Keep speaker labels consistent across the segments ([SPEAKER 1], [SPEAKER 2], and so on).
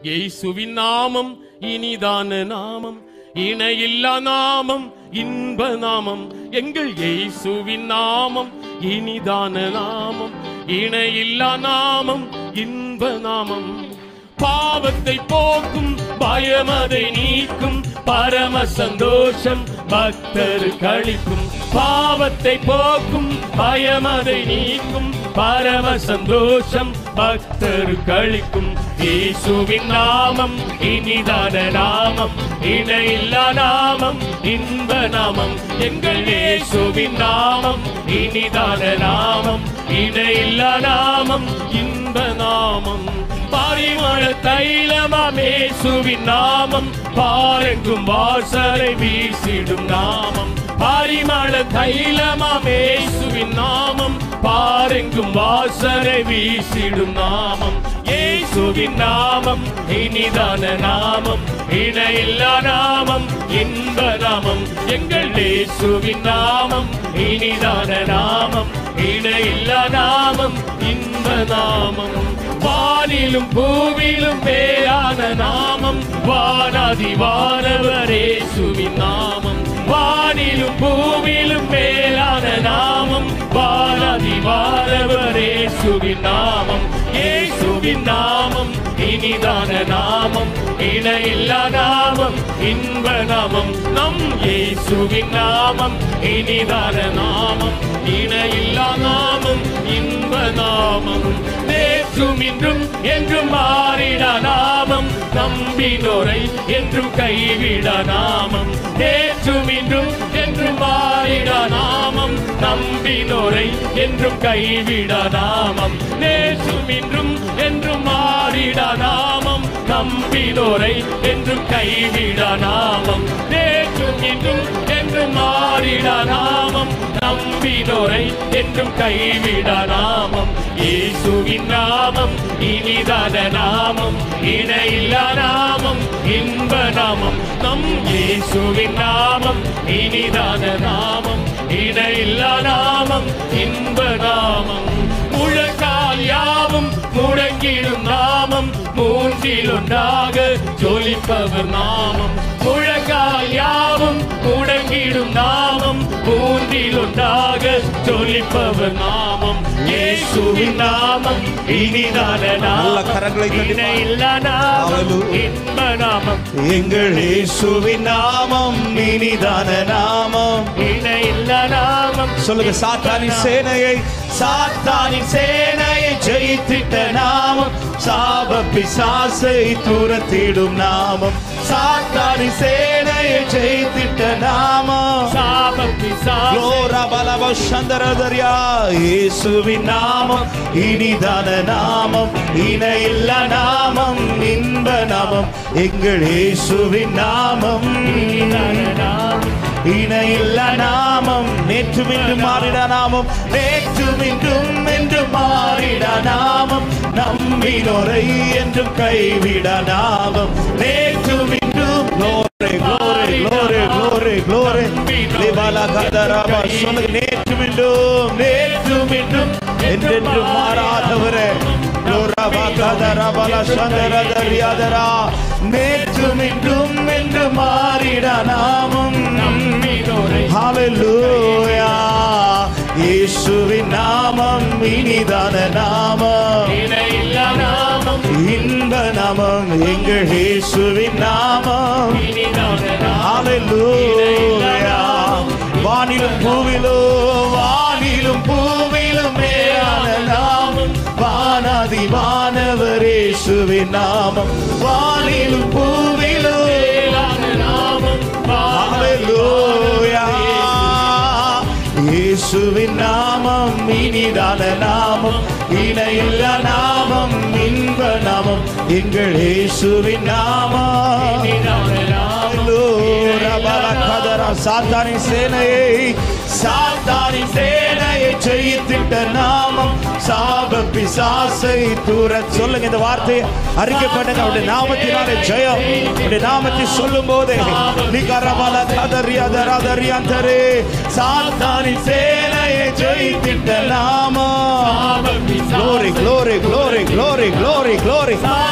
[SPEAKER 1] இயேசுவின் நாமம் இனிதான நாமம் இணையில்லா நாமம் இன்ப நாமம் எங்கள் இயேசுவின் நாமம் இனிதான நாமம் இணையில்லா நாமம் இன்ப நாமம் பாவத்தை போக்கும் பயமதை நீக்கும் பரம சந்தோஷம் பக்தர் கழிக்கும் பாவத்தை போக்கும் பயமதை நீக்கும் பரம சந்தோஷம் பக்தர் கழிக்கும் இயேசுவின் நாமம் இனிதான நாமம் இணையில்லா நாமம் இன்ப நாமம் எங்கள் இயேசுவின் நாமம் இனிதான நாமம் இணையில்லா நாமம் இன்ப நாமம் பாரிமள தைலமேசுவின் நாமம் பாரெங்கும் வாசலை வீசிடும் நாமம் பாரிமள தைலமேசுவின் நாமம் பாரெங்கும் வாசலை வீசிடும் நாமம் இயேசுவின் நாமம் இனிதான நாமம் இணையில்லா நாமம் இன்ப நாமம் எங்கள் இயேசுவின் நாமம் இனிதான நாமம் இணையில்லா நாமம் இன்ப நாமம் வானிலும் பூவிலும் மேலான நாமம் வானாதி வானவரேசுவின் நாமம் வானிலும் பூவிலும் மேலான நாமம் வானாதி வானவரேசுவின் நாமம் இயேசுவின் நாமம் இனிதான நாமம் இணையில்லா நாமம் இன்ப நாமம் நம் இயேசுவின் நாமம் இனிதான நாமம் இணையில்லா நாமம் இன்ப நாமம் நேற்றும் இன்றும் என்றும் மாறிட நாமம் நம்பினோரை என்றும் கைவிட நாமம் நேற்றும் இன்றும் என்றும் மாறிட நாமம் நம்பினோரை என்றும் கைவிட நாமம் நேற்றும் இன்றும் என்றும் மாறிட நாமம் நம்பினோரை என்றும் கைவிட நாமம் நேற்றும் இன்றும் என்றும் மாறிட நாமம் நம்பினோரை என்றும் கைவிட நாமம் இயேசுவின் நாமம் இனிதான நாமம் இணையில்லா நாமம் இன்ப நாமம் நம் இயேசுவின் நாமம் இனிதான நாமம் இணையில்லா நாமம் இன்ப நாமம் முழக்கால் யாவும் முடங்கிடும் நாமம் மூன்றில் ஒன்றாக ஜொலிப்பவர் நாமம் முழங்கால் யாவும் முடங்கிடும் நாமம் மூன்றில் ஒன்றாக ஜொலிப்பவர் நாமம் இயேசுவின் நாமம் இனிதான
[SPEAKER 2] நல்ல
[SPEAKER 1] நாமம்
[SPEAKER 2] கரங்களை தட்டி
[SPEAKER 1] இணையில்லா நாமம்
[SPEAKER 2] Hallelujah.
[SPEAKER 1] இன்ப நாமம்
[SPEAKER 2] எங்கள் இயேசுவின் நாமம் இனிதான நாமம்
[SPEAKER 1] இணையில்லா நாமம்
[SPEAKER 2] சொல்லுங்க சாத்தானின் சேனையை சாத்தானின் சேனையை ஜெயித்திட்ட நாமம் சாப பிசாசை துரத்திடும் நாமம் சாத்தானின் சேனையை ஜெயித்திட்ட நாமம்
[SPEAKER 1] சாப பிசாசு
[SPEAKER 2] Gloria balaba சந்தரதரியா இயேசுவின் நாமம் இனிதான நாமம் இணையில்ல நாமம் இன்ப நாமம் எங்கள் இயேசுவின் நாமம்
[SPEAKER 1] இனிதான நாமம்
[SPEAKER 2] இணையில்ல நாமம் நேற்று இன்று மாறிட நாமம் நேற்று இன்றும் என்று மாறிட நாமம் நம்பினோரை என்றும் கைவிட நாமம் நேற்று இன்றும் glory glory glory glory glory லிபாலா கதராபா சொல்லுங்க நேற்று இன்றும் நேற்று இன்றும் என்றென்றும் மாறாதவரே லோராபா கதராபலா சந்தரதரியாதரா நேற்று இன்றும் என்று மாறிட நாமம்
[SPEAKER 1] நம்பினோரை
[SPEAKER 2] ஹalleluya இயேசுவின் நாமம் இனிதான நாமம்
[SPEAKER 1] இணையில்லா நாமம்
[SPEAKER 2] இன்ப நாமம் எங்கள் இயேசுவின் நாமம்
[SPEAKER 1] இனிதான நாமம்
[SPEAKER 2] ஹalleluya வானிலும் பூவிலும் வானிலும் பூவிலும் மேலான நாமம் வானாதி வானவர் இயேசுவின் நாமம் வானிலும் பூவிலும்
[SPEAKER 1] மேலான நாமம்
[SPEAKER 2] ஹalleluya இயேசுவின் நாமம் இனிதான நாமம் இணையில்ல நாமம் இன்ப நாமம் எங்கள் இயேசுவின் நாமம்
[SPEAKER 1] இனிதான நாமம்
[SPEAKER 2] ஹalleluya பலகதரா சாத்தானின் சேனையை சாத்தானின் சேனையை ஜெயித்திட்ட நாமம் சாப பிசாசை தூர சொல்லுங்க இந்த வார்த்தையை அறிக்கை பண்ணுங்க அவருடைய நாமத்தினாலே ஜெயம் அவருடைய நாமத்தை சொல்லும் போதே நிகரபல கதறியதரதறியந்தரே சாத்தானின் சேனையை ஜெயித்திட்ட நாமம்
[SPEAKER 1] சாப பிசாசு
[SPEAKER 2] Glory, glory, glory, glory, glory, glory. Riba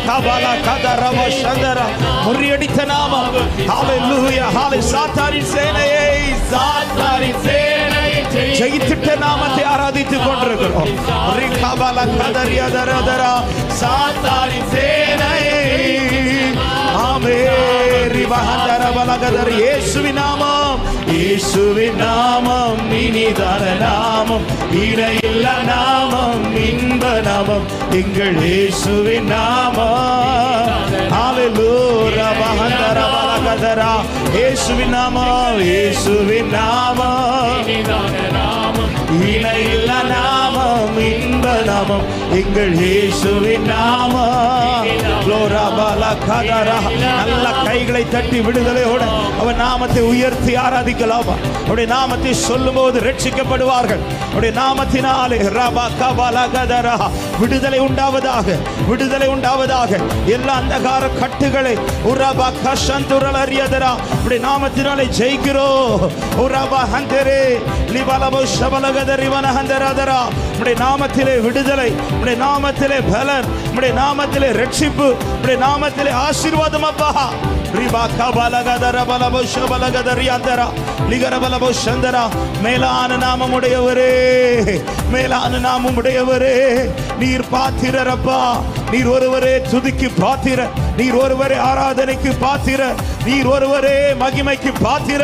[SPEAKER 2] கபாலா கதரவ சந்தர முறியடித்த நாமம் ஹalleluya ஹalலே சாத்தானின் சேனையை சாத்தானின் சேனையை ஜெயித்திட்ட நாமத்தை ஆராதித்துக் கொண்டிருக்கிறோம் ரிகபாலா கதரியா தரதரா சாத்தானின் சேனையை ஆமே ரிவஹந்தர பலகதர் இயேசுவின் நாமம் இயேசுவின் நாமம் இனிதான நாமம் இணையில்ல நாமம் இன்ப நாமம் எங்கள் இயேசுவின் நாமம் ஹalleluya பஹந்தர பலகதரா இயேசுவின் நாமம் இயேசுவின் நாமம்
[SPEAKER 1] இனிதான நாமம்
[SPEAKER 2] இணையில்ல நாமம் இன்ப நாமம் எங்கள் இயேசுவின் நாமம் லோரா பாலா கதரா நல்ல கைகளை தட்டி விடுதலையோட அவன் நாமத்தை உயர்த்தி ஆராதிக்கலாமா அவருடைய நாமத்தை சொல்லும்போது ரட்சிக்கப்படுவார்கள் அவருடைய நாமத்தினாலே ரபா கபாலா கதரா விடுதலை உண்டாவதாக விடுதலை உண்டாவதாக எல்லா அந்தகார கட்டுகளை உரபா கஷந்துரல் அறியதரா அவருடைய நாமத்தினாலே ஜெயிக்கிறோம் உரபா ஹந்தரே லிபலபோ ஷபலகதரி வனஹந்தரதரா உடைய நாமத்திலே விடுதலை உடைய நாமத்திலே பலன் உடைய நாமத்திலே ரட்சிப்பு உடைய நாமத்திலே ஆசீர்வாதம் அப்பா ரிபா கபலகதர பலபோ ஷபலகதரி அந்தரா லிகர பலபோ சந்தரா மேலான நாமம் உடையவரே மேலான நாமம் உடையவரே நீர் பாத்திரரப்பா நீர் ஒருவரே துதிக்கு பாத்திர நீர் ஒருவரே ஆராதனைக்கு பாத்திர நீர் ஒருவரே மகிமைக்கு பாத்திர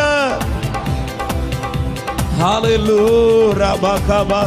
[SPEAKER 2] Hallelujah, Rabakaba.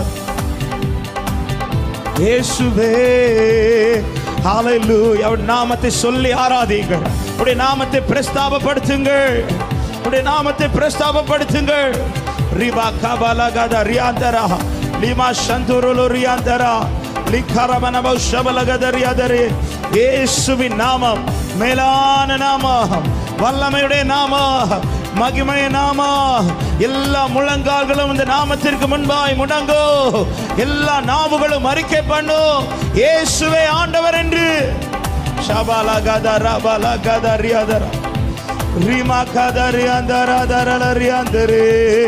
[SPEAKER 2] இயேசுவே ஹalleluya அவர் நாமத்தை சொல்லி ஆராதிங்கள் உடைய நாமத்தை பிரஸ்தாபப்படுத்துங்கள் உடைய நாமத்தை பிரஸ்தாபப்படுத்துங்கள் ரிபா கபல கத ரியாந்தரா லிமா சந்துருலு ரியாந்தரா லிகரமன பௌஷபல கத ரியாதரே இயேசுவின் நாமம் மேலான நாமம் வல்லமையுடைய நாமம் மகிமை நாமா எல்லா முழங்கால்களும் இந்த நாமத்திற்கு முன்பாய் முடங்கோ எல்லா நாவுகளும் அறிக்கை பண்ணும் இயேசுவே ஆண்டவர் என்று ஷபாலா கதா ரபாலா கதா ரியாதரா ரிமா கதா ரியாந்தரா தரல ரியாந்தரே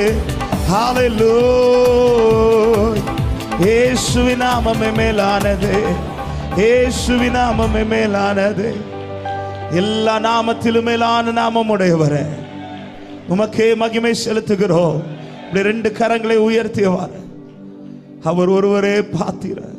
[SPEAKER 2] ஹalleluya இயேசுவின் நாமமே மேலானது இயேசுவின் நாமமே மேலானது எல்லா நாமத்திலும் மேலான நாமம் உடையவரே உமக்கே மகிமை செலுத்துகிறோம் இப்படி ரெண்டு கரங்களை உயர்த்தியவார் அவர் ஒருவரே பாத்திர